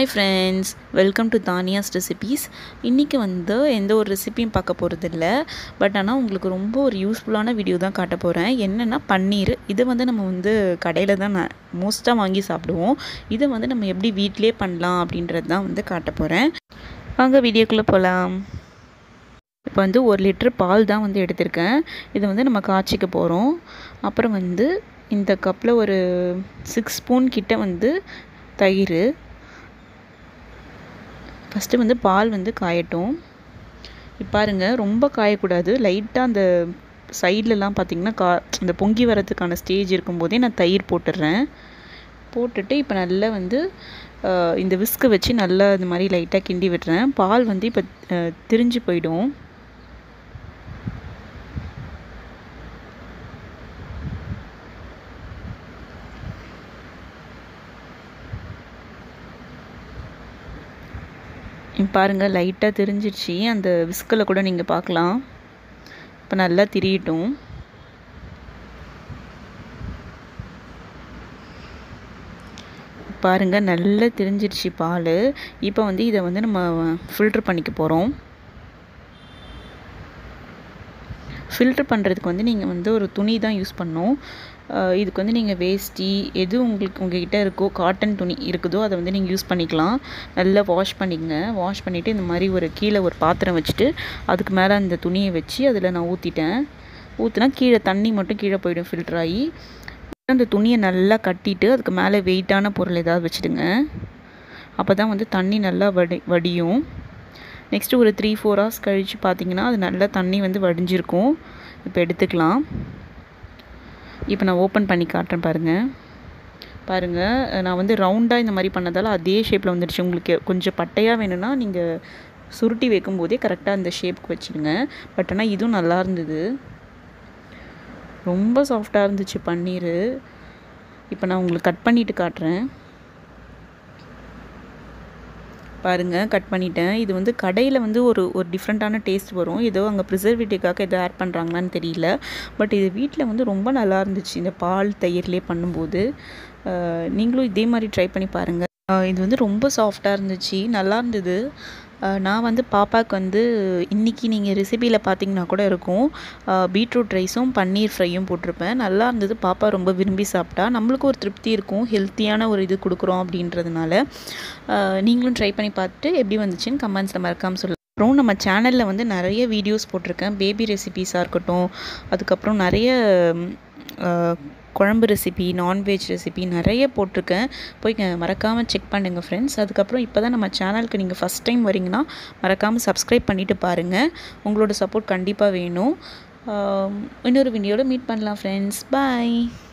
hi friends welcome to Thaniya's recipes இன்றைக்கி வந்து எந்த ஒரு ரெசிபியும் பார்க்க போகிறது இல்லை பட் ஆனால் உங்களுக்கு ரொம்ப ஒரு யூஸ்ஃபுல்லான வீடியோ தான் காட்ட போகிறேன் என்னென்னா பன்னீர் இதை வந்து நம்ம வந்து கடையில் தான் நான் மோஸ்ட்டாக வாங்கி சாப்பிடுவோம் இதை வந்து நம்ம எப்படி வீட்டிலே பண்ணலாம் அப்படின்றது தான் வந்து காட்ட போகிறேன் வாங்க வீடியோக்குள்ளே போகலாம் இப்போ வந்து ஒரு லிட்டர் பால் தான் வந்து எடுத்திருக்கேன் இதை வந்து நம்ம காய்ச்சிக்க போகிறோம் அப்புறம் வந்து இந்த கப்பில் ஒரு சிக்ஸ் ஸ்பூன் கிட்ட வந்து தயிர் ஃபஸ்ட்டு வந்து பால் வந்து காயட்டும் இப்போ பாருங்கள் ரொம்ப காயக்கூடாது லைட்டாக அந்த சைட்லலாம் பார்த்திங்கன்னா கா அந்த பொங்கி வரதுக்கான ஸ்டேஜ் இருக்கும்போதே நான் தயிர் போட்டுடுறேன் போட்டுட்டு இப்போ நல்லா வந்து இந்த விஸ்கை வச்சு நல்லா இந்த மாதிரி லைட்டாக கிண்டி விடுறேன் பால் வந்து இப்போ திரிஞ்சு போயிடும் பாருங்கள் லைட்டாக தெரிஞ்சிடுச்சு அந்த விஸ்கில் கூட நீங்கள் பார்க்கலாம் இப்போ நல்லா திரியட்டும் பாருங்கள் நல்லா தெரிஞ்சிடுச்சு பால் இப்போ வந்து இதை வந்து நம்ம ஃபில்ட்ரு பண்ணிக்க போகிறோம் ஃபில்ட்ரு பண்ணுறதுக்கு வந்து நீங்கள் வந்து ஒரு துணி தான் யூஸ் பண்ணணும் இதுக்கு வந்து நீங்கள் வேஷ்டி எது உங்களுக்கு உங்ககிட்ட இருக்கோ காட்டன் துணி இருக்குதோ அதை வந்து நீங்கள் யூஸ் பண்ணிக்கலாம் நல்லா வாஷ் பண்ணிக்கங்க வாஷ் பண்ணிவிட்டு இந்த மாதிரி ஒரு கீழே ஒரு பாத்திரம் வச்சுட்டு அதுக்கு மேலே அந்த துணியை வச்சு அதில் நான் ஊற்றிட்டேன் ஊற்றினா கீழே தண்ணி மட்டும் கீழே போயிடும் ஃபில்டர் ஆகி அந்த துணியை நல்லா கட்டிட்டு அதுக்கு மேலே வெயிட்டான பொருள் ஏதாவது வச்சுடுங்க அப்போ தான் வந்து தண்ணி நல்லா வடி வடியும் நெக்ஸ்ட்டு ஒரு த்ரீ ஃபோர் ஹவர்ஸ் கழித்து பார்த்தீங்கன்னா அது நல்லா தண்ணி வந்து வடிஞ்சிருக்கும் இப்போ எடுத்துக்கலாம் இப்போ நான் ஓப்பன் பண்ணி காட்டுறேன் பாருங்கள் பாருங்கள் நான் வந்து ரவுண்டாக இந்த மாதிரி பண்ணதால் அதே ஷேப்பில் வந்துடுச்சு உங்களுக்கு கொஞ்சம் பட்டையாக வேணும்னா நீங்கள் சுருட்டி வைக்கும்போதே கரெக்டாக அந்த ஷேப்புக்கு வச்சுடுங்க பட் ஆனால் இதுவும் நல்லா இருந்தது ரொம்ப சாஃப்டாக இருந்துச்சு பன்னீர் இப்போ நான் உங்களுக்கு கட் பண்ணிவிட்டு காட்டுறேன் பாருங்கள் கட் பண்ணிட்டேன் இது வந்து கடையில் வந்து ஒரு ஒரு டிஃப்ரெண்ட்டான டேஸ்ட் வரும் ஏதோ அங்கே ப்ரிசர்வேட்டிவ்காக எதோ ஆட் பண்ணுறாங்களான்னு தெரியல பட் இது வீட்டில் வந்து ரொம்ப நல்லா இருந்துச்சு இந்த பால் தயிர்லேயே பண்ணும்போது நீங்களும் இதே மாதிரி ட்ரை பண்ணி பாருங்கள் இது வந்து ரொம்ப சாஃப்டாக இருந்துச்சு நல்லா இருந்தது நான் வந்து பாப்பாவுக்கு வந்து இன்றைக்கி நீங்கள் ரெசிபியில் பார்த்தீங்கன்னா கூட இருக்கும் பீட்ரூட் ரைஸும் பன்னீர் ஃப்ரையும் போட்டிருப்பேன் நல்லா இருந்தது பாப்பா ரொம்ப விரும்பி சாப்பிட்டா நம்மளுக்கும் ஒரு திருப்தி இருக்கும் ஹெல்த்தியான ஒரு இது கொடுக்குறோம் அப்படின்றதுனால நீங்களும் ட்ரை பண்ணி பார்த்துட்டு எப்படி வந்துச்சுன்னு கமெண்ட்ஸில் மறக்காமல் சொல்லுங்கள் அப்புறம் நம்ம சேனலில் வந்து நிறைய வீடியோஸ் போட்டிருக்கேன் பேபி ரெசிபீஸாக இருக்கட்டும் அதுக்கப்புறம் நிறைய குழம்பு ரெசிபி நான்வெஜ் ரெசிபி நிறைய போட்டிருக்கேன் போய் மறக்காமல் செக் பண்ணுங்கள் ஃப்ரெண்ட்ஸ் அதுக்கப்புறம் இப்போ தான் நம்ம சேனலுக்கு நீங்கள் ஃபஸ்ட் டைம் வரீங்கன்னா மறக்காமல் சப்ஸ்கிரைப் பண்ணிவிட்டு பாருங்கள் உங்களோட சப்போர்ட் கண்டிப்பாக வேணும் இன்னொரு வீடியோவில் மீட் பண்ணலாம் ஃப்ரெண்ட்ஸ் பாய்